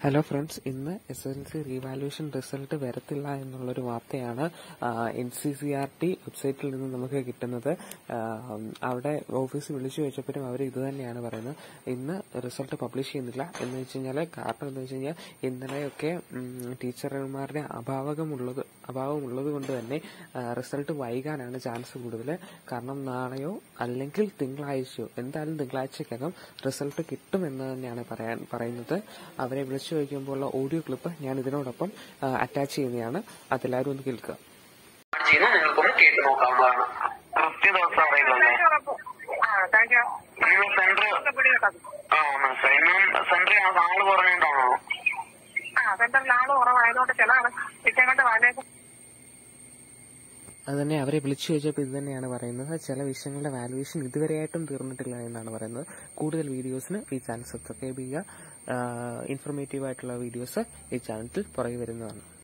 hello friends ഇന്ന് S L C revaluation result വരത്തില്ല എന്നുള്ളൊരു വാർത്തയാണ് N C C R T വെബ്സൈറ്റിൽ നിന്ന് നമുക്ക് കിട്ടുന്നത് ആ, അവിടെ ഓഫീസ് വിളിച്ചു ചോദിച്ചപ്പോഴും അവർ ഇത് തന്നെയാണ് പറയുന്നത് ഇന്ന് റിസൾട്ട് പബ്ലിഷ് ചെയ്യുന്നില്ല എന്ന് വെച്ച് കഴിഞ്ഞാൽ കാരണം എന്താ വെച്ച് കഴിഞ്ഞാൽ ഇന്നലെയൊക്കെ ഉം, ടീച്ചർമാരുടെ അഭാവകമുള്ളത് അഭാവമുള്ളത് കൊണ്ട് തന്നെ റിസൾട്ട് വൈകാനാണ് ചാൻസ് കൂടുതൽ കാരണം നാളെയോ അല്ലെങ്കിൽ തിങ്കളാഴ്ചയോ എന്തായാലും തിങ്കളാഴ്ചക്കകം റിസൾട്ട് കിട്ടുമെന്ന് തന്നെയാണ് പറയാൻ പറയുന്നത് അവരെ വിളിച്ചു ചോദിക്കുമ്പോഴുള്ള ഓഡിയോ ക്ലിപ്പ് ഞാൻ ഇതിനോടൊപ്പം അറ്റാച്ച് ചെയ്യുന്നതാണ് അതെല്ലാവരും ഒന്ന് കേൾക്കുക ചെയ്യുന്നു നിങ്ങൾക്കൊന്ന് കേട്ട് നോക്കാവുന്നതാണ് കൃത്യ ദിവസം അറിയില്ലല്ലേ ആ താങ്ക് യു നിങ്ങൾ സെന്റർ പിടികെട്ടത് ആ മനസ്സിലായി ഇന്നും സെന്റർ ആള് കുറഞ്ഞുണ്ടാണോ ആ സെന്ററിൽ ആള് കുറവായതുകൊണ്ട് ചില വിറ്റങ്ങോട്ട് വാലേക്ക് അത് തന്നെ അവരെ വിളിച്ചു ചോദിച്ചപ്പോൾ ഇത് തന്നെയാണ് പറയുന്നത് ചില വിഷയങ്ങളുടെ വാലുവേഷൻ ഇതുവരെയായിട്ടും തീർന്നിട്ടില്ല എന്നാണ് പറയുന്നത് കൂടുതൽ വീഡിയോസിന് ഈ ചാനൽ സബ്സ്ക്രൈബ് ചെയ്യുക ഇൻഫോർമേറ്റീവ് ആയിട്ടുള്ള വീഡിയോസ് ഈ ചാനലിൽ പുറകെ വരുന്നതാണ്